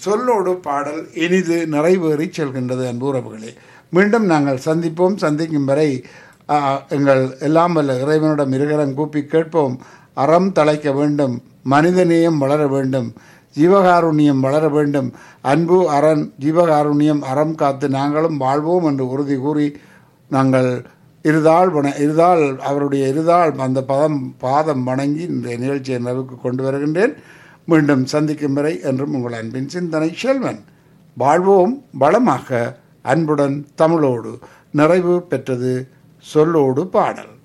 சொல்லோடு பாடல் இனிது நிறைவேறி செல்கின்றது அன்புறவுகளே மீண்டும் நாங்கள் சந்திப்போம் சந்திக்கும் வரை ஆ, எங்கள் எல்லாம் வல்ல இறைவனிடம் இருகரம் கூப்பி கேட்போம் அறம் தழைக்க வேண்டும் மனிதநேயம் வளர வேண்டும் ஜீவகாருண்யம் வளர வேண்டும் அன்பு அரண் ஜீவகாருண்யம் அறம் காத்து நாங்களும் வாழ்வோம் என்று உறுதி கூறி நாங்கள் இருதாள் வண இருதாள் அவருடைய இருதாள் அந்த பதம் பாதம் வணங்கி இந்த நிகழ்ச்சியை நிறைவுக்கு கொண்டு வருகின்றேன் மீண்டும் சந்திக்கும் வரை என்றும் உங்கள் அன்பின் சிந்தனை செல்வன் வாழ்வோம் வளமாக அன்புடன் தமிழோடு நிறைவு பெற்றது சொல்லோடு பாடல்